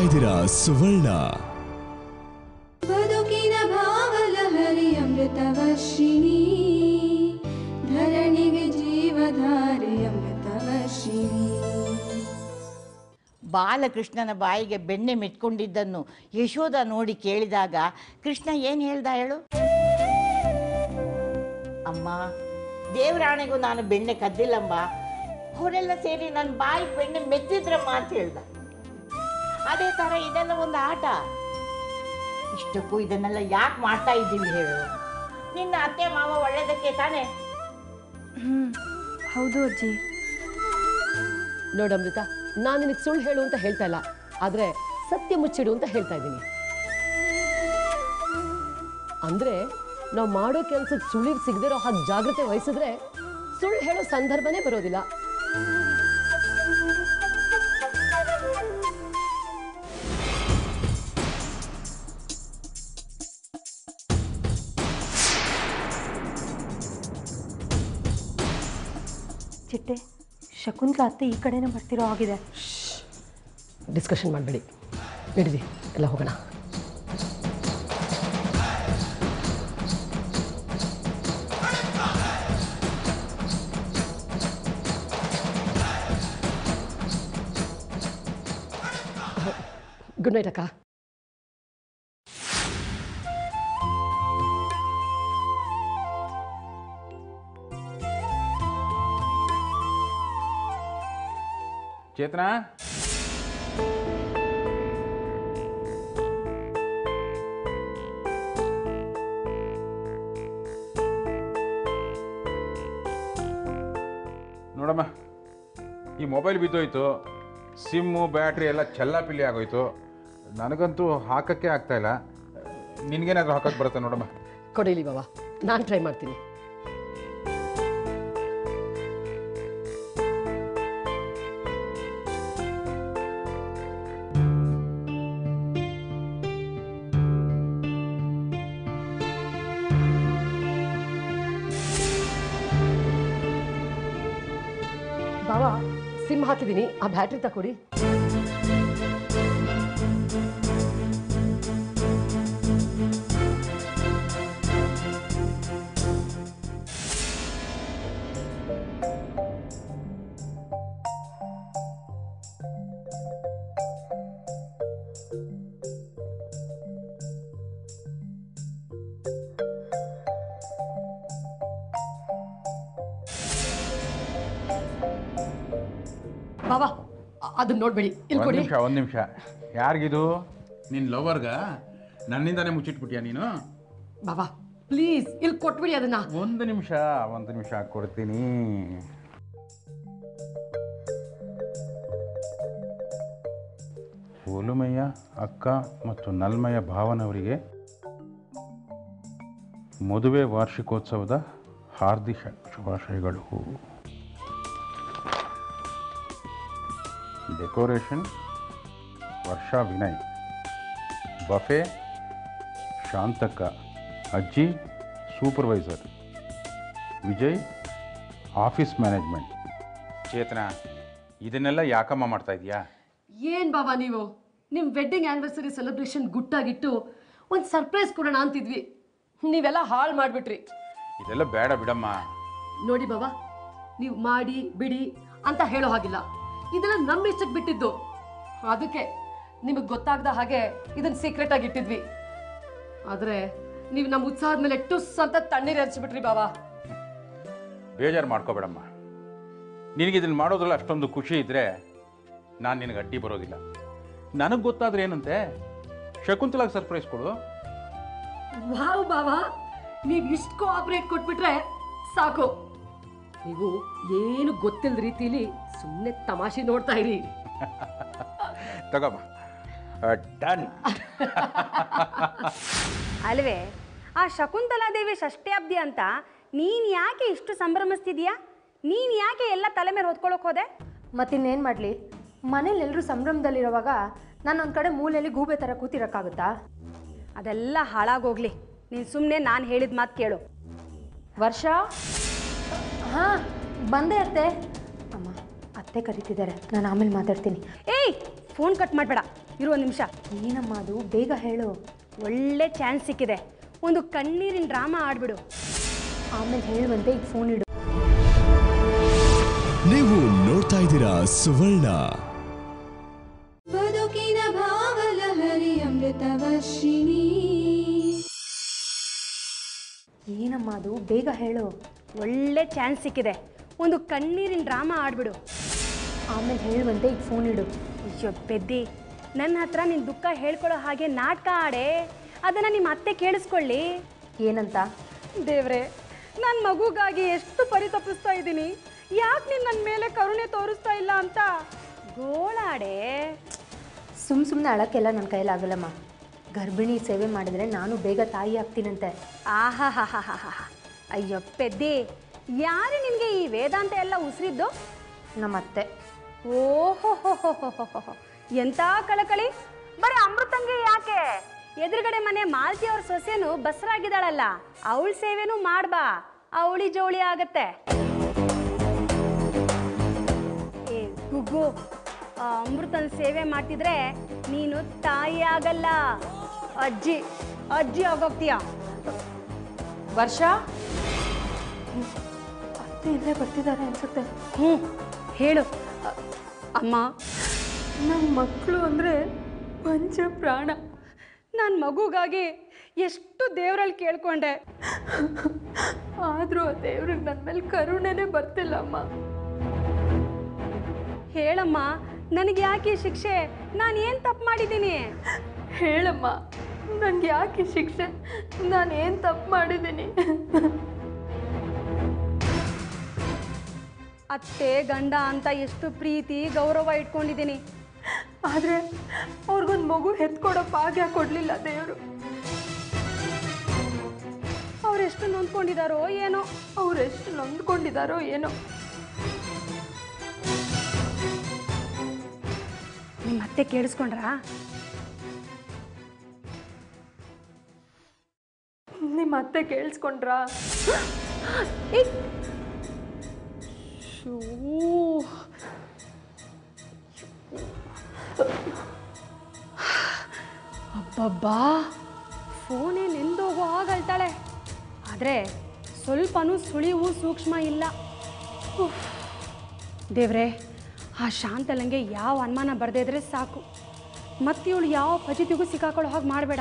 ಇದ್ದೀರಾ ಸುವರ್ಣ ಬದುಕಿನ ಭಾವಲಹರಿ ಅಮೃತವರ್ಷಿಣಿ ಧರಣಿಗೆ ಜೀವಧಾರೆ ಅಮೃತವರ್ಷಿಣಿ ಬಾಲಕೃಷ್ಣನ ಬಾಯಿಗೆ ಬೆಣ್ಣೆ ಮೆಟ್ಕೊಂಡಿದ್ದನ್ನು ಯಶೋಧ ನೋಡಿ ಕೇಳಿದಾಗ ಕೃಷ್ಣ ಏನು ಹೇಳ್ದ ಹೇಳು ಅಮ್ಮ ದೇವರಾಣೆಗೂ ನಾನು ಬೆಣ್ಣೆ ಕದ್ದಿಲ್ಲಮ್ಮ ಅವರೆಲ್ಲ ಸೇರಿ ನನ್ನ ಬಾಯಿಗೆ ಬೆಣ್ಣೆ ಮೆತ್ತಿದ್ರಮ್ಮ ಅಂತ ಹೇಳ್ದ ಅದೇ ಥರ ಇದೆಲ್ಲ ಒಂದು ಆಟ ಇಷ್ಟಕ್ಕೂ ಇದನ್ನೆಲ್ಲ ಯಾಕೆ ಮಾಡ್ತಾ ಇದ್ದೀವಿ ಹೇಳು ನಿನ್ನ ಅತ್ತೆ ಮಾವ ಒಳ್ಳೇದಕ್ಕೆ ತಾನೇ ಹೌದು ಅಜ್ಜಿ ನೋಡಮೃತ ನಾನು ನಿನಗೆ ಸುಳ್ಳು ಹೇಳು ಅಂತ ಹೇಳ್ತಾ ಇಲ್ಲ ಆದ್ರೆ ಸತ್ಯ ಮುಚ್ಚಿಡು ಅಂತ ಹೇಳ್ತಾ ಇದ್ದೀನಿ ಅಂದ್ರೆ ನಾವು ಮಾಡೋ ಕೆಲಸಕ್ಕೆ ಸುಳಿವು ಸಿಗದಿರೋ ಹಾಗೆ ಜಾಗ್ರತೆ ವಹಿಸಿದ್ರೆ ಸುಳ್ಳು ಹೇಳೋ ಸಂದರ್ಭನೇ ಬರೋದಿಲ್ಲ ಚಿಟ್ಟೆ ಶಕುಂತಲಾ ಅತ್ತೆ ಈ ಕಡೆನೇ ಬರ್ತಿರೋ ಆಗಿದೆ ಡಿಸ್ಕಷನ್ ಮಾಡಬೇಡಿ ನಡೀರಿ ಎಲ್ಲ ಹೋಗೋಣ ಗುಡ್ ನೈಟ್ ಅಕ್ಕ ಚೇತನ ನೋಡಮ್ಮ ಈ ಮೊಬೈಲ್ ಬಿದ್ದೋಯ್ತು ಸಿಮ್ಮು ಬ್ಯಾಟ್ರಿ ಎಲ್ಲ ಚೆಲ್ಲಾಪಿಲ್ಲಿ ಆಗೋಯ್ತು ನನಗಂತೂ ಹಾಕಕ್ಕೆ ಆಗ್ತಾ ಇಲ್ಲ ನಿನಗೇನಾದ್ರೂ ಹಾಕಕ್ಕೆ ಬರುತ್ತೆ ನೋಡಮ್ಮ ಕೊಡಿಲಿ ಬಾಬಾ ನಾನು ಟ್ರೈ ಮಾಡ್ತೀನಿ ಬಾಬಾ ಸಿಮ್ ಹಾಕಿದ್ದೀನಿ ಆ ಬ್ಯಾಟ್ರಿ ತಕೊಡಿ ಬಾಬಾ ಅ- ಅದನ್ನ ನೋಡ್ಬೇಡಿ ಇಲ್ಲಿ ಒಂದು ಕೊಡಿ ನಿಮಿಷ ಒಂದು ನಿಮಿಷ ಯಾರಿಗಿದು ನಿನ್ನ ಲವರ್ಗ ನನ್ನಿಂದಾನೇ ಮುಚ್ಚಿಟ್ಬಿಟ್ಯಾ ನೀನು ಬಾಬಾ ಪ್ಲೀಸ್ ಇಲ್ಲಿ ಕೊಟ್ಬಿಡಿ ಅದನ್ನ ಒಂದು ನಿಮಿಷ ಒಂದು ನಿಮಿಷ ಕೊಡ್ತೀನಿ ಒಲುಮೆಯ ಅಕ್ಕ ಮತ್ತು ನಲ್ಮೆಯ ಭಾವನವರಿಗೆ ಮದುವೆ ವಾರ್ಷಿಕೋತ್ಸವದ ಹಾರ್ದಿಕ ಶುಭಾಶಯಗಳು ಡೆಕೋರೇಷನ್ ವರ್ಷಾ ವಿನಯ್ ಬಫೆ ಶಾಂತಕ್ಕ ಅಜ್ಜಿ supervisor Vijay office management Chetana ಇದನ್ನೆಲ್ಲ ಯಾಕಮ್ಮ ಮಾಡ್ತಾ ಇದೀಯಾ ಏನ್ ಬಾಬಾ ನೀವು ನಿಮ್ ವೆಡ್ಡಿಂಗ್ ಆನಿವರ್ಸರಿ ಸೆಲೆಬ್ರೇಷನ್ ಗುಟ್ಟಾಗಿಟ್ಟು ಒಂದು ಸರ್ಪ್ರೈಸ್ ಕೊಡೋಣ ಅಂತಿದ್ವಿ ನೀವೆಲ್ಲ ಹಾಳು ಮಾಡ್ಬಿಟ್ರಿ ಇದೆಲ್ಲ ಬೇಡ ಬಿಡಮ್ಮ ನೋಡಿ ಬಾಬಾ ನೀವು ಮಾಡಿ ಬಿಡಿ ಅಂತ ಹೇಳೋ ಹಾಗಿಲ್ಲ ಇದೆಲ್ಲ ನಮ್ಮ ಇಷ್ಟಕ್ಕೆ ಬಿಟ್ಟಿದ್ದು ಅದಕ್ಕೆ ನಿಮಗೆ ಗೊತ್ತಾಗದ ಹಾಗೆ ಇದನ್ನ ಸೀಕ್ರೆಟ್ ಆಗಿ ಇಟ್ಟಿದ್ವಿ ಆದ್ರೆ ನೀವು ನಮ್ಮ ಉತ್ಸಾಹದ ಮೇಲೆ ಟುಸ್ ಅಂತ ತಣ್ಣೀರು ಹರಿಸ್ಬಿಟ್ರಿ ಬಾಬಾ ಬೇಜಾರು ಮಾಡ್ಕೋಬೇಡಮ್ಮ ನಿನಗೆ ಇದನ್ನು ಮಾಡೋದ್ರಲ್ಲಿ ಅಷ್ಟೊಂದು ಖುಷಿ ಇದ್ದರೆ ನಾನು ನಿನಗೆ ಅಡ್ಡಿ ಬರೋದಿಲ್ಲ ನನಗೆ ಗೊತ್ತಾದ್ರೆ ಏನಂತೆ ಶಕುಂತಲಾಗಿ ಸರ್ಪ್ರೈಸ್ ಕೊಡು ವಾವ್ ಬಾಬಾ ನೀವು ಇಷ್ಟು ಕೋಆಪರೇಟ್ ಕೊಟ್ಬಿಟ್ರೆ ಸಾಕು ನೀವು ಏನು ಗೊತ್ತಿಲ್ಲದ ರೀತಿಲಿ ಸುಮ್ಮನೆ ತಮಾಷೆ ನೋಡ್ತಾ ಇರಿ ತಗೋಮ್ಮ ಡನ್ ಅಲ್ವೇ ಆ ಶಕುಂತಲಾದೇವಿ ಷಷ್ಠ್ಯಾಬ್ದಿ ಅಂತ ನೀನು ಯಾಕೆ ಇಷ್ಟು ಸಂಭ್ರಮಿಸ್ತಿದ್ಯಾ ನೀನು ಯಾಕೆ ಎಲ್ಲ ತಲೆ ಮೇಲೆ ಹೊತ್ಕೊಳಕ್ ಹೋದೆ ಮತ್ತಿನ್ನೇನು ಮಾಡಲಿ ಮನೇಲಿ ಎಲ್ಲರೂ ಸಂಭ್ರಮದಲ್ಲಿರುವಾಗ ನಾನು ಒಂದು ಕಡೆ ಮೂಲೆಯಲ್ಲಿ ಗೂಬೆ ಥರ ಕೂತಿರೋಕ್ಕಾಗುತ್ತಾ ಅದೆಲ್ಲ ಹಾಳಾಗೋಗ್ಲಿ ನೀನು ಸುಮ್ಮನೆ ನಾನು ಹೇಳಿದ ಮಾತು ಕೇಳು ವರ್ಷ ಹಾಂ ಬಂದೆ ಅತ್ತೆ ಅಮ್ಮ ಅತ್ತೆ ಕರೀತಿದ್ದಾರೆ ನಾನು ಆಮೇಲೆ ಮಾತಾಡ್ತೀನಿ ಏಯ್ ಫೋನ್ ಕಟ್ ಮಾಡಬೇಡ ಇರುವ ನಿಮಿಷ ಏನಮ್ಮ ಅದು ಬೇಗ ಹೇಳು ಒಳ್ಳೆ ಚಾನ್ಸ್ ಸಿಕ್ಕಿದೆ ಒಂದು ಕಣ್ಣೀರಿನ ಡ್ರಾಮಾ ಆಡ್ಬಿಡು ಆಮೇಲೆ ಹೇಳುವಂತೆ ಈಗ ಫೋನ್ ಇಡು ನೀವು ನೋಡ್ತಾ ಇದ್ದೀರಾ ಸುವರ್ಣ ಬದುಕಿನ ಭಾವಲಹರಿ ಅಮೃತವರ್ಷಿಣಿ ಏನಮ್ಮ ಅದು ಬೇಗ ಹೇಳು ಒಳ್ಳೆ ಚಾನ್ಸ್ ಸಿಕ್ಕಿದೆ ಒಂದು ಕಣ್ಣೀರಿನ ಡ್ರಾಮಾ ಆಡ್ಬಿಡು ಆಮೇಲೆ ಹೇಳುವಂತೆ ಈಗ ಫೋನ್ ಇಡು ಅಯ್ಯೋ ಪೆದ್ದಿ ನನ್ನ ಹತ್ರ ನಿನ್ನ ದುಃಖ ಹೇಳ್ಕೊಳ್ಳೋ ಹಾಗೆ ನಾಟಕ ಆಡೆ ಅದನ್ನು ನಿಮ್ಮ ಅತ್ತೆ ಕೇಳಿಸ್ಕೊಳ್ಳಿ ಏನಂತ ದೇವ್ರೆ ನನ್ನ ಮಗುಗಾಗಿ ಎಷ್ಟು ಪರಿತಪಿಸ್ತಾ ಇದ್ದೀನಿ ಯಾಕೆ ನೀನು ನನ್ನ ಮೇಲೆ ಕರುಣೆ ತೋರಿಸ್ತಾ ಇಲ್ಲ ಅಂತ ಗೋಳಾಡೆ ಸುಮ್ಮ ಸುಮ್ಮನೆ ಅಳಕ್ಕೆಲ್ಲ ನನ್ನ ಕೈಲಾಗಲ್ಲಮ್ಮ ಗರ್ಭಿಣಿ ಸೇವೆ ಮಾಡಿದ್ರೆ ನಾನು ಬೇಗ ತಾಯಿ ಆಗ್ತೀನಂತೆ ಆಹಾಹಾಹಾಹಾ ಅಯ್ಯೋ ಪೆದ್ದಿ ಯಾರು ನಿನಗೆ ಈ ವೇದಾಂತ ಎಲ್ಲ ಉಸಿರಿದ್ದು ನಮ್ಮ ಅತ್ತೆ ಓಹೋ ಎಂತ ಕಳಕಳಿ ಬರೀ ಅಮೃತಂಗೆ ಯಾಕೆ ಎದುರುಗಡೆ ಮನೆ ಮಾಲ್ತಿ ಅವ್ರ ಸೊಸೆನು ಬಸರಾಗಿದ್ದಾಳಲ್ಲ ಅವಳ ಸೇವೆನೂ ಮಾಡ್ಬಾ ಅವಳಿ ಜೋಳಿ ಆಗತ್ತೆ ಏ ಗುಗ್ಗು ಆ ಅಮೃತನ ಸೇವೆ ಮಾಡ್ತಿದ್ರೆ ನೀನು ತಾಯಿ ಆಗಲ್ಲ ಅಜ್ಜಿ ಅಜ್ಜಿ ಆಗೋಗ್ತೀಯ ವರ್ಷ ಅತ್ತೆ ಇಲ್ಲೇ ಬರ್ತಿದ್ದಾರೆ ಅನ್ಸುತ್ತೆ ಹ್ಞೂ ಹೇಳು ಅ- ಅಮ್ಮ ನಮ್ಮ ಮಕ್ಕಳು ಅಂದರೆ ಪಂಚ ಪ್ರಾಣ ನನ್ನ ಮಗುಗಾಗಿ ಎಷ್ಟು ದೇವರಲ್ಲಿ ಕೇಳ್ಕೊಂಡೆ ಆದರೂ ಆ ದೇವ್ರಿಗೆ ನನ್ನ ಮೇಲೆ ಕರುಣೆನೇ ಬರ್ತಿಲ್ಲ ಅಮ್ಮ ಹೇಳಮ್ಮ ನನಗೆ ಯಾಕೆ ಈ ಶಿಕ್ಷೆ ನಾನು ಏನು ತಪ್ಪು ಮಾಡಿದ್ದೀನಿ ಹೇಳಮ್ಮ ನನಗೆ ಯಾಕೆ ಈ ಶಿಕ್ಷೆ ನಾನೇನು ತಪ್ಪು ಮಾಡಿದ್ದೀನಿ ಅತ್ತೆ ಗಂಡ ಅಂತ ಎಷ್ಟು ಪ್ರೀತಿ ಗೌರವ ಇಟ್ಕೊಂಡಿದ್ದೀನಿ ಆದರೆ ಅವ್ರಿಗೊಂದು ಮಗು ಹೆತ್ಕೊಡೋ ಭಾಗ್ಯ ಕೊಡಲಿಲ್ಲ ದೇವರು ಅವರೆಷ್ಟು ನೊಂದ್ಕೊಂಡಿದ್ದಾರೋ ಏನೋ ಅವರೆಷ್ಟು ನೊಂದ್ಕೊಂಡಿದ್ದಾರೋ ಏನೋ ನಿಮ್ಮ ಅತ್ತೆ ಕೇಳಿಸ್ಕೊಂಡ್ರಾ ನಿಮ್ಮ ಅತ್ತೆ ಕೇಳಿಸ್ಕೊಂಡ್ರಾ ಅಬ್ಬಬ್ಬಾ ಫೋನೇ ನೆಂದೋಗೋ ಹಾಗೆ ಅಳ್ತಾಳೆ ಆದರೆ ಸ್ವಲ್ಪನೂ ಸುಳಿವು ಸೂಕ್ಷ್ಮ ಇಲ್ಲ ಉಫ್. ದೇವ್ರೆ ಆ ಶಾಂತಲಂಗೆ ಯಾವ ಅನುಮಾನ ಬರದೇ ಇದ್ರೆ ಸಾಕು ಮತ್ತೆ ಇವಳು ಯಾವ ಫಜಿತಿಗೂ ಸಿಕ್ಕಾಕೊಳ್ಳೋ ಹಾಗೆ ಮಾಡಬೇಡ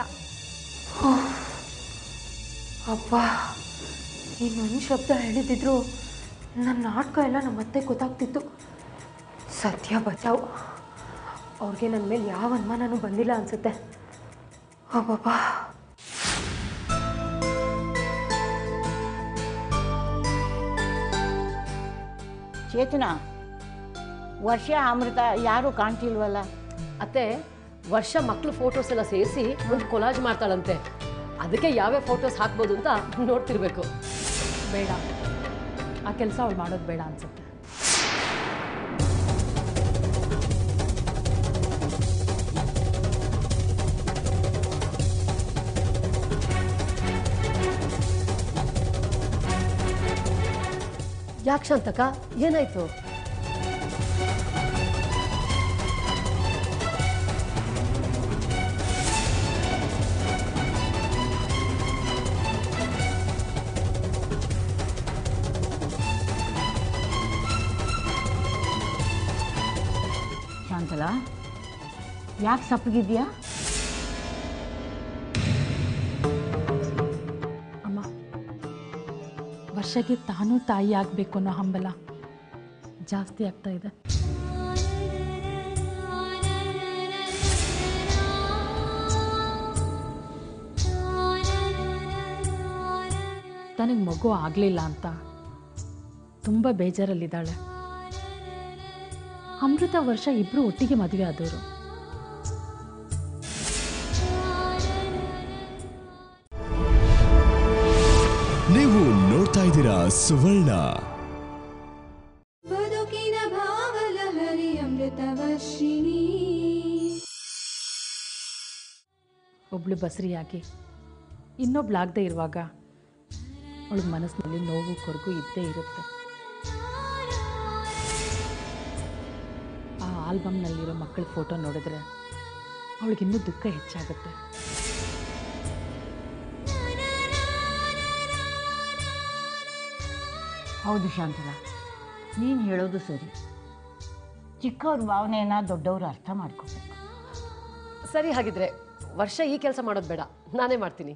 ಅಪ್ಪ ಇನ್ನೊಂದು ಶಬ್ದ ಹೇಳಿದಿದ್ರು ನನ್ನ ನಾಟಕ ಎಲ್ಲ ನಮ್ಮ ಅತ್ತೆ ಗೊತ್ತಾಗ್ತಿತ್ತು ಸತ್ಯ ಬಚಾವ್ ಅವ್ರಿಗೆ ನನ್ನ ಮೇಲೆ ಯಾವ ಅನುಮಾನನೂ ಬಂದಿಲ್ಲ ಅನ್ಸುತ್ತೆ ಅಬ್ಬಬ್ಬಾ ಚೇತನ ವರ್ಷ ಅಮೃತ ಯಾರೂ ಕಾಣ್ತಿಲ್ವಲ್ಲ ಅತ್ತೆ ವರ್ಷ ಮಕ್ಳು ಫೋಟೋಸ್ ಎಲ್ಲ ಸೇರಿಸಿ ಒಂದು ಕೊಲಾಜ್ ಮಾಡ್ತಾಳಂತೆ ಅದಕ್ಕೆ ಯಾವ್ಯಾವ ಫೋಟೋಸ್ ಹಾಕ್ಬೋದು ಅಂತ ನೋಡ್ತಿರ್ಬೇಕು ಬೇಡ ಆ ಕೆಲಸ ಅವಳು ಮಾಡೋದು ಬೇಡ ಅನ್ಸುತ್ತೆ ಯಾಕೆ ಶಾಂತಕ ಏನಾಯ್ತು ಶಾಂತಲ ಯಾಕೆ ಸಪ್ಪಗಿದ್ಯಾ ಅಮ್ಮ ವರ್ಷಕ್ಕೆ ತಾನೂ ತಾಯಿ ಆಗಬೇಕು ಅನ್ನೋ ಹಂಬಲ ಜಾಸ್ತಿ ಆಗ್ತಾ ಇದೆ ತನಗೆ ಮಗು ಆಗಲಿಲ್ಲ ಅಂತ ತುಂಬ ಬೇಜಾರಲ್ಲಿದ್ದಾಳೆ ಅಮೃತ ವರ್ಷ ಇಬ್ಬರು ಒಟ್ಟಿಗೆ ಮದುವೆ ಆದವರು ನೀವು ನೋಡ್ತಾ ಇದ್ದೀರಾ ಸುವರ್ಣ ಬದುಕಿನ ಭಾವಲಹರಿ ಅಮೃತವರ್ಷಿಣಿ ಒಬ್ಳು ಬಸರಿಯಾಗಿ ಇನ್ನೊಬ್ಳಾಗದೇ ಇರುವಾಗ ಅವಳ ಮನಸ್ಸಿನಲ್ಲಿ ನೋವು ಕೊರಗು ಇದ್ದೇ ಇರುತ್ತೆ ಆ ಆಲ್ಬಮ್ನಲ್ಲಿರೋ ಮಕ್ಕಳ ಫೋಟೋ ನೋಡಿದ್ರೆ ಅವಳಿಗಿನ್ನೂ ದುಃಖ ಹೆಚ್ಚಾಗುತ್ತೆ ಹೌದು ಶಾಂತಲ ನೀನು ಹೇಳೋದು ಸರಿ ಚಿಕ್ಕವ್ರ ಭಾವನೆಯನ್ನ ದೊಡ್ಡವರು ಅರ್ಥ ಮಾಡ್ಕೋಬೇಕು ಸರಿ ಹಾಗಿದ್ರೆ ವರ್ಷ ಈ ಕೆಲಸ ಮಾಡೋದು ಬೇಡ ನಾನೇ ಮಾಡ್ತೀನಿ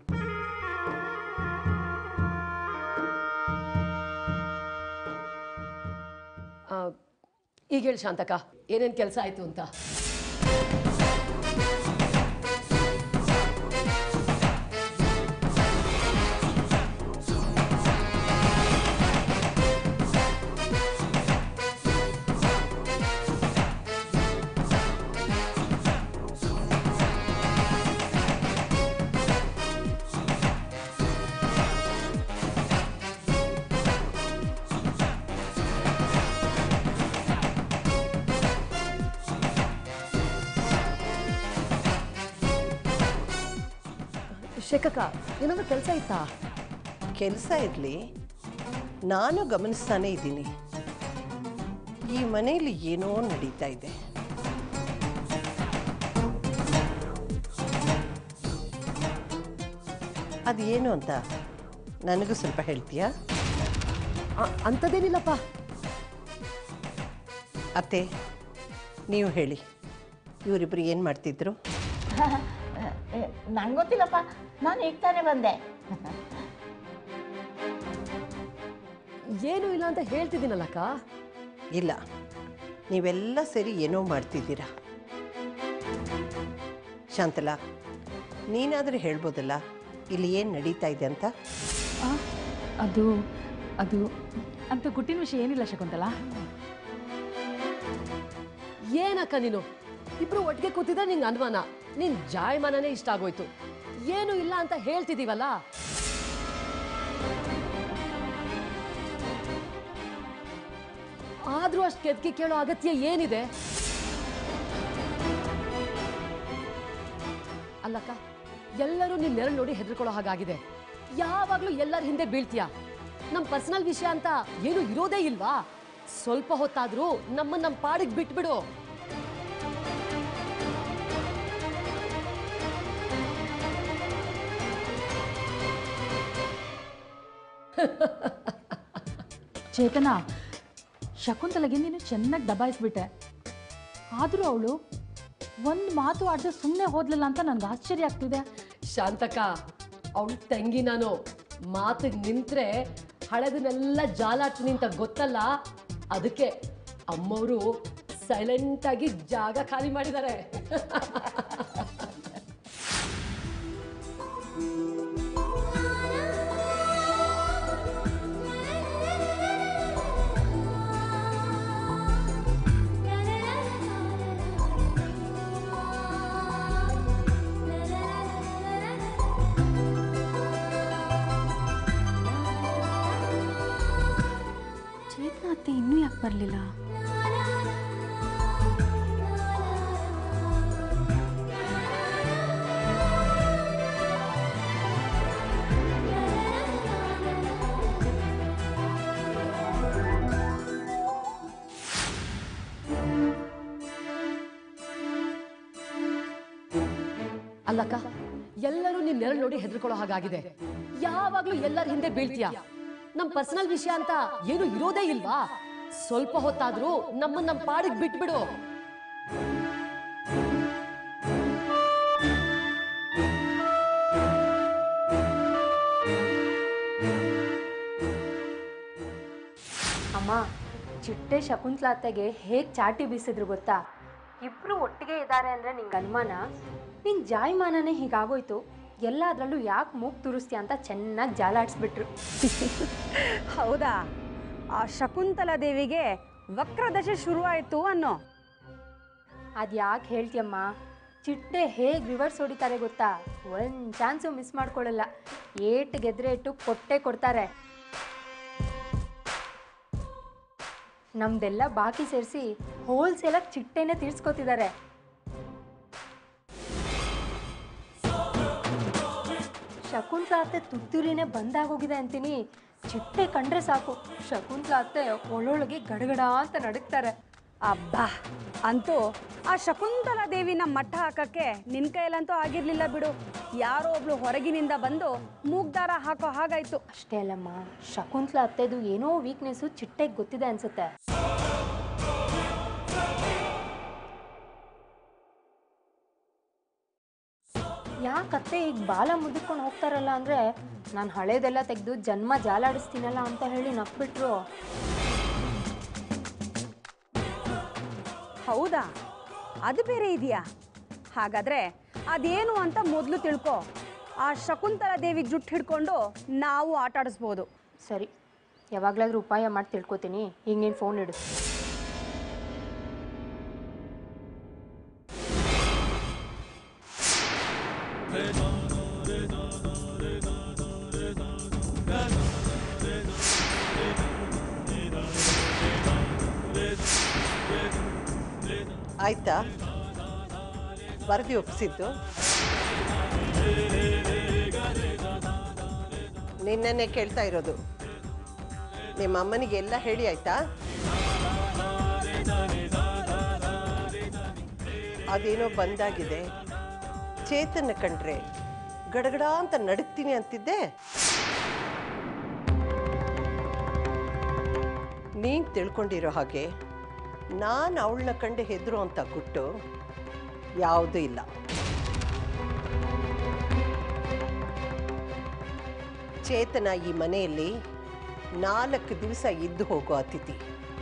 ಆ, ಈಗ ಹೇಳಿ ಶಾಂತಕ ಏನೇನು ಕೆಲಸ ಆಯ್ತು ಅಂತ ಶೇಖಕ ಏನಾದ್ರು ಕೆಲಸ ಇತ್ತಾ ಕೆಲಸ ಇರಲಿ ನಾನು ಗಮನಿಸ್ತಾನೆ ಇದ್ದೀನಿ ಈ ಮನೆಯಲ್ಲಿ ಏನೋ ನಡೀತಾ ಇದೆ ಅದೇನು ಅಂತ ನನಗೂ ಸ್ವಲ್ಪ ಹೇಳ್ತೀಯಾ ಆ- ಅಂಥದ್ದೇನಿಲ್ಲಪ್ಪ ಅತ್ತೆ ನೀವು ಹೇಳಿ ಇವರಿಬ್ಬರು ಏನು ಮಾಡ್ತಿದ್ರು ನಂಗೆ ಗೊತ್ತಿಲ್ಲಪ್ಪ ನಾನು ಈಗ ತಾನೇ ಬಂದೆ ಏನೂ ಇಲ್ಲ ಅಂತ ಹೇಳ್ತಿದ್ದೀನಲ್ಲಕ್ಕ ಇಲ್ಲ ನೀವೆಲ್ಲ ಸೇರಿ ಏನೋ ಮಾಡ್ತಿದ್ದೀರಾ ಶಾಂತಲಾ ನೀನಾದರೂ ಹೇಳ್ಬೋದಲ್ಲ ಇಲ್ಲಿ ಏನು ನಡೀತಾ ಇದೆ ಅಂತ ಆ, ಅದು ಅದು ಅಂತ ಗುಟ್ಟಿನ ವಿಷಯ ಏನಿಲ್ಲ ಶಕುಂತಲ ಏನಕ್ಕ ನೀನು ಇಬ್ರು ಒಟ್ಟಿಗೆ ಕೂತಿದ್ರೆ ನಿಂಗೆ ಅನುಮಾನ ನಿನ್ ಜಾಯಮಾನನೇ ಇಷ್ಟ ಆಗೋಯ್ತು ಏನು ಇಲ್ಲ ಅಂತ ಹೇಳ್ತಿದೀವಲ್ಲ ಆದ್ರೂ ಅಷ್ಟು ಕೆದಕಿ ಕೇಳೋ ಅಗತ್ಯ ಏನಿದೆ ಅಲ್ಲಕ್ಕ ಎಲ್ಲರೂ ನಿನ್ ನೆರಳು ನೋಡಿ ಹೆದರ್ಕೊಳ್ಳೋ ಹಾಗಾಗಿದೆ ಯಾವಾಗ್ಲೂ ಎಲ್ಲರ ಹಿಂದೆ ಬೀಳ್ತೀಯ ನಮ್ ಪರ್ಸನಲ್ ವಿಷಯ ಅಂತ ಏನು ಇರೋದೇ ಇಲ್ವಾ ಸ್ವಲ್ಪ ಹೊತ್ತಾದ್ರೂ ನಮ್ಮ ನಮ್ ಪಾಡಿಗೆ ಬಿಟ್ಬಿಡು ಚೇತನ ಶಕುಂತಲಗೆ ನೀನು ಚೆನ್ನಾಗಿ ದಬಾಯಿಸ್ಬಿಟ್ಟೆ ಆದರೂ ಅವಳು ಒಂದು ಮಾತು ಆಡದೆ ಸುಮ್ಮನೆ ಹೋದ್ಲಲ್ಲ ಅಂತ ನನಗೆ ಆಶ್ಚರ್ಯ ಆಗ್ತಿದೆ ಶಾಂತಕ ಅವಳು ತಂಗಿ ನಾನು ಮಾತಿಗೆ ನಿಂತ್ರೆ ಹಳೆದನ್ನೆಲ್ಲ ಜಾಲಾಡ್ತೀನಿ ಅಂತ ಗೊತ್ತಲ್ಲ ಅದಕ್ಕೆ ಅಮ್ಮವರು ಸೈಲೆಂಟ್ ಆಗಿ ಜಾಗ ಖಾಲಿ ಮಾಡಿದ್ದಾರೆ ಚೇತನ ಅತ್ತೆ ಇನ್ನೂ ಯಾಕೆ ಬರಲಿಲ್ಲ ಅಲ್ಲಕ್ಕ ಎಲ್ಲರೂ ನಿನ್ ನೆರಳು ನೋಡಿ ಹೆದರ್ಕೊಳ್ಳೋ ಹಾಗಾಗಿದೆ ಯಾವಾಗ್ಲೂ ಎಲ್ಲರ ಹಿಂದೆ ಬೀಳ್ತೀಯ ನಮ್ ಪರ್ಸನಲ್ ವಿಷಯ ಅಂತ ಏನು ಇರೋದೇ ಇಲ್ವಾ ಸ್ವಲ್ಪ ಹೊತ್ತಾದ್ರೂ ನಮ್ಮ ನಮ್ ಪಾಡಿಗೆ ಬಿಟ್ಬಿಡು ಅಮ್ಮ ಚಿಟ್ಟೆ ಶಕುಂತ್ಲ ಅತ್ತೆಗೆ ಹೇಗೆ ಚಾಟಿ ಬೀಸಿದ್ರು ಗೊತ್ತಾ ಇಬ್ರು ಒಟ್ಟಿಗೆ ಇದ್ದಾರೆ ಅಂದ್ರೆ ನಿಂಗೆ ಅನುಮಾನ ನಿನ್ ಜಾಯಮಾನನೇ ಹೀಗಾಗೋಯ್ತು ಎಲ್ಲದರಲ್ಲೂ ಯಾಕೆ ಮೂಗ್ ತುರಿಸ್ತೀಯ ಅಂತ ಚೆನ್ನಾಗಿ ಜಾಲಾಡ್ಸ್ಬಿಟ್ರು ಹೌದಾ ಆ ಶಕುಂತಲಾ ದೇವಿಗೆ ವಕ್ರದಶೆ ಶುರುವಾಯಿತು ಅನ್ನೋ ಅದು ಯಾಕೆ ಹೇಳ್ತೀಯಮ್ಮ ಚಿಟ್ಟೆ ಹೇಗೆ ರಿವರ್ಸ್ ಹೊಡಿತಾರೆ ಗೊತ್ತಾ ಒಂದು ಚಾನ್ಸು ಮಿಸ್ ಮಾಡ್ಕೊಳ್ಳಲ್ಲ ಏಟ್ ಗೆದ್ರೆ ಇಟ್ಟು ಕೊಟ್ಟೆ ಕೊಡ್ತಾರೆ ನಮ್ದೆಲ್ಲ ಬಾಕಿ ಸೇರಿಸಿ ಹೋಲ್ಸೇಲಾಗಿ ಚಿಟ್ಟೆನೇ ತೀರ್ಸ್ಕೊತಿದ್ದಾರೆ ಶಕುಂತ್ಲ ಅತ್ತೆ ತುತ್ತೂರಿನೇ ಬಂದಾಗೋಗಿದೆ ಅಂತೀನಿ ಚಿಟ್ಟೆ ಕಂಡ್ರೆ ಸಾಕು ಶಕುಂತ್ಲ ಅತ್ತೆ ಒಳೊಳಗೆ ಗಡಗಡ ಅಂತ ನಡುಕ್ತಾರೆ ಅಬ್ಬಾ ಅಂತೂ ಆ ಶಕುಂತಲಾ ದೇವಿನ ಮಟ್ಟ ಹಾಕಕ್ಕೆ ನಿನ್ ಕೈಯಲ್ಲಂತೂ ಆಗಿರ್ಲಿಲ್ಲ ಬಿಡು ಯಾರೋ ಒಬ್ಳು ಹೊರಗಿನಿಂದ ಬಂದು ಮೂಗ್ದಾರ ಹಾಕೋ ಹಾಗಾಯ್ತು ಅಷ್ಟೇ ಅಲ್ಲಮ್ಮ ಶಕುಂತ್ಲಾ ಅತ್ತೆದು ಏನೋ ವೀಕ್ನೆಸ್ಸು ಚಿಟ್ಟೆಗೆ ಗೊತ್ತಿದೆ ಅನ್ಸುತ್ತೆ ಯಾಕತ್ತೆ ಈಗ ಬಾಲ ಮುದುಕೊಂಡು ಹೋಗ್ತಾರಲ್ಲ ಅಂದರೆ ನಾನು ಹಳೇದೆಲ್ಲ ತೆಗೆದು ಜನ್ಮ ಜಾಲಾಡಿಸ್ತೀನಲ್ಲ ಅಂತ ಹೇಳಿ ನಕ್ಬಿಟ್ರು ಹೌದಾ ಅದು ಬೇರೆ ಇದೆಯಾ ಹಾಗಾದ್ರೆ ಅದೇನು ಅಂತ ಮೊದಲು ತಿಳ್ಕೊ ಆ ಶಕುಂತಲಾ ದೇವಿ ಜುಟ್ಟು ಹಿಡ್ಕೊಂಡು ನಾವು ಆಟ ಆಡಿಸ್ಬೋದು ಸರಿ ಯಾವಾಗಲಾದ್ರೂ ಉಪಾಯ ಮಾಡಿ ತಿಳ್ಕೊತೀನಿ ಈಗ ನೀನು ಫೋನ್ ಇಡು ಆಯ್ತಾ ವರದಿ ಒಪ್ಪಿಸಿದ್ದು ನಿನ್ನನ್ನೇ ಕೇಳ್ತಾ ಇರೋದು ನಿಮ್ಮ ಅಮ್ಮನಿಗೆ ಎಲ್ಲ ಹೇಳಿ ಆಯ್ತಾ ಅದೇನೋ ಬಂದಾಗಿದೆ ಚೇತನ ಕಂಡ್ರೆ ಗಡಗಡ ಅಂತ ನಡುಕ್ತೀನಿ ಅಂತಿದ್ದೆ ನೀನು ತಿಳ್ಕೊಂಡಿರೋ ಹಾಗೆ ನಾನು ಅವಳನ್ನ ಕಂಡು ಹೆದರು ಅಂತ ಗುಟ್ಟು ಯಾವುದೂ ಇಲ್ಲ ಚೇತನ ಈ ಮನೆಯಲ್ಲಿ ನಾಲ್ಕು ದಿವಸ ಇದ್ದು ಹೋಗೋ ಅತಿಥಿ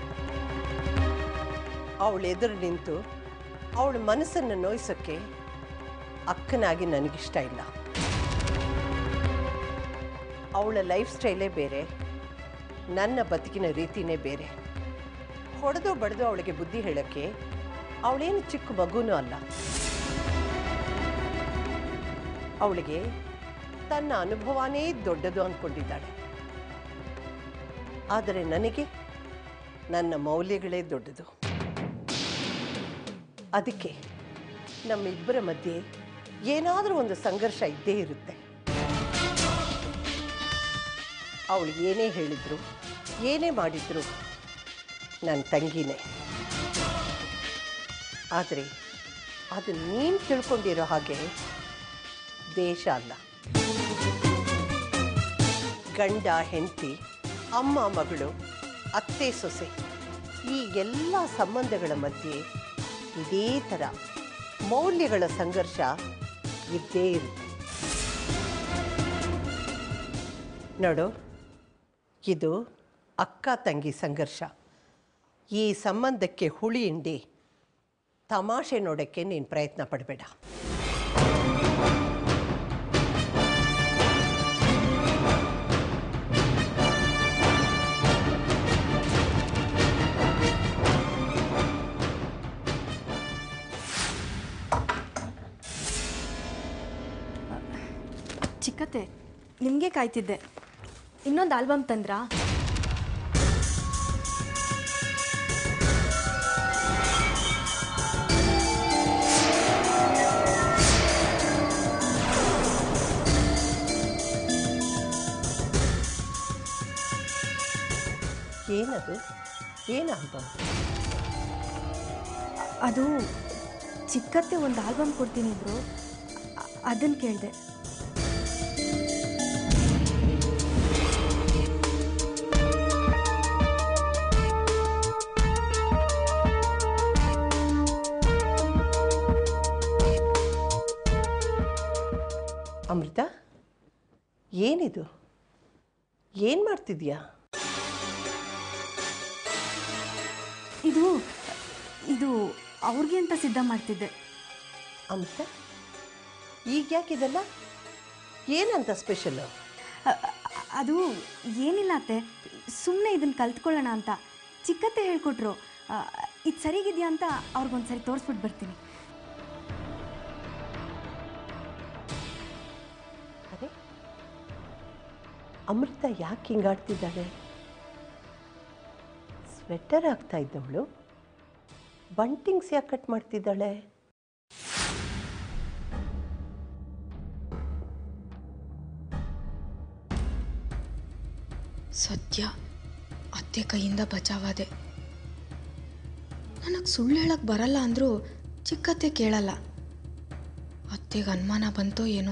ಅವಳ ಎದುರು ನಿಂತು ಅವಳ ಮನಸ್ಸನ್ನು ನೋಯಿಸೋಕ್ಕೆ ಅಕ್ಕನಾಗಿ ನನಗಿಷ್ಟ ಇಲ್ಲ ಅವಳ ಲೈಫ್ ಸ್ಟೈಲೇ ಬೇರೆ ನನ್ನ ಬದುಕಿನ ರೀತಿನೇ ಬೇರೆ ಹೊಡೆದು ಬಡ್ದು ಅವಳಿಗೆ ಬುದ್ಧಿ ಹೇಳೋಕ್ಕೆ ಅವಳೇನು ಚಿಕ್ಕ ಮಗುನೂ ಅಲ್ಲ ಅವಳಿಗೆ ತನ್ನ ಅನುಭವನೇ ದೊಡ್ಡದು ಅಂದ್ಕೊಂಡಿದ್ದಾಳೆ ಆದರೆ ನನಗೆ ನನ್ನ ಮೌಲ್ಯಗಳೇ ದೊಡ್ಡದು ಅದಕ್ಕೆ ನಮ್ಮಿಬ್ಬರ ಮಧ್ಯೆ ಏನಾದರೂ ಒಂದು ಸಂಘರ್ಷ ಇದ್ದೇ ಇರುತ್ತೆ ಅವಳು ಏನೇ ಹೇಳಿದ್ರು ಏನೇ ಮಾಡಿದ್ರು ನನ್ನ ತಂಗಿನೇ ಆದರೆ ಅದು ನೀನು ತಿಳ್ಕೊಂಡಿರೋ ಹಾಗೆ ದೇಶ ಅಲ್ಲ ಗಂಡ ಹೆಂಡತಿ ಅಮ್ಮ ಮಗಳು ಅತ್ತೆ ಸೊಸೆ ಈ ಎಲ್ಲ ಸಂಬಂಧಗಳ ಮಧ್ಯೆ ಇದೇ ಥರ ಮೌಲ್ಯಗಳ ಸಂಘರ್ಷ ಇದ್ದೇ ಇರುತ್ತೆ ನೋಡು ಇದು ಅಕ್ಕ ತಂಗಿ ಸಂಘರ್ಷ ಈ ಸಂಬಂಧಕ್ಕೆ ಹುಳಿ ಹಿಂಡಿ ತಮಾಷೆ ನೋಡೋಕ್ಕೆ ನೀನು ಪ್ರಯತ್ನ ಪಡಬೇಡ ಚಿಕ್ಕತ್ತೆ ನಿಮಗೆ ಕಾಯ್ತಿದ್ದೆ ಇನ್ನೊಂದು ಆಲ್ಬಮ್ ತಂದ್ರಾ ಏನದು ಏನು ಆಲ್ಬಮ್ ಅದು ಚಿಕ್ಕತ್ತೆ ಒಂದು ಆಲ್ಬಮ್ ಕೊಡ್ತೀನಿ ಇದ್ರು ಅದನ್ನು ಕೇಳಿದೆ ಅಮೃತ ಏನಿದು ಏನು ಮಾಡ್ತಿದ್ಯಾ ಇದು ಇದು ಅವ್ರಿಗೆ ಅಂತ ಸಿದ್ಧ ಮಾಡ್ತಿದ್ದೆ ಅಮೃತ ಈಗ ಯಾಕಿದೆಲ್ಲ ಏನಂತ ಸ್ಪೆಷಲ್ಲು ಅ- ಅ- ಅದು ಏನಿಲ್ಲ ಅತ್ತೆ ಸುಮ್ಮನೆ ಇದನ್ನು ಕಲ್ತ್ಕೊಳ್ಳೋಣ ಅಂತ ಚಿಕ್ಕತ್ತೆ ಹೇಳ್ಕೊಟ್ರು ಇದು ಸರಿಗಿದೆಯಾ ಅಂತ ಅವ್ರಿಗೊಂದ್ಸರಿ ತೋರಿಸ್ಬಿಟ್ಟು ಬರ್ತೀನಿ ಅರೆ ಅಮೃತ ಯಾಕೆ ಹಿಂಗಾಡ್ತಿದ್ದಾಳೆ ಸ್ವೆಟರ್ ಆಗ್ತಾ ಇದ್ದವಳು ಬಂಟಿಂಗ್ಸ್ ಯಾಕೆ ಕಟ್ ಮಾಡ್ತಿದ್ದಾಳೆ ಸದ್ಯ ಅತ್ತೆ ಕೈಯಿಂದ ಬಚಾವಾದೆ ನನಗೆ ಸುಳ್ಳು ಹೇಳಕ್ಕೆ ಬರಲ್ಲ ಅಂದರೂ ಚಿಕ್ಕತ್ತೆ ಕೇಳಲ್ಲ ಅತ್ತೆಗೆ ಅನುಮಾನ ಬಂತೋ ಏನೋ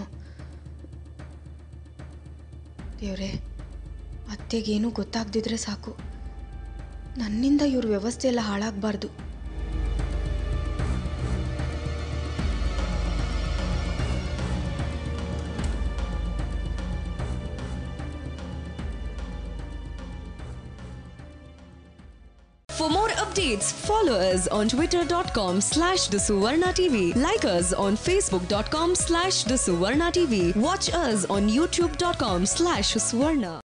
ದೇವ್ರೆ ಅತ್ತೆಗೇನೂ ಗೊತ್ತಾಗ್ದಿದ್ರೆ ಸಾಕು ನನ್ನಿಂದ ಇವ್ರ ವ್ಯವಸ್ಥೆ ಎಲ್ಲ ಹಾಳಾಗಬಾರ್ದು For more updates, follow us on twitter.com slash the Suvarna TV. Like us on facebook.com slash the Suvarna TV. Watch us on youtube.com slash Suvarna.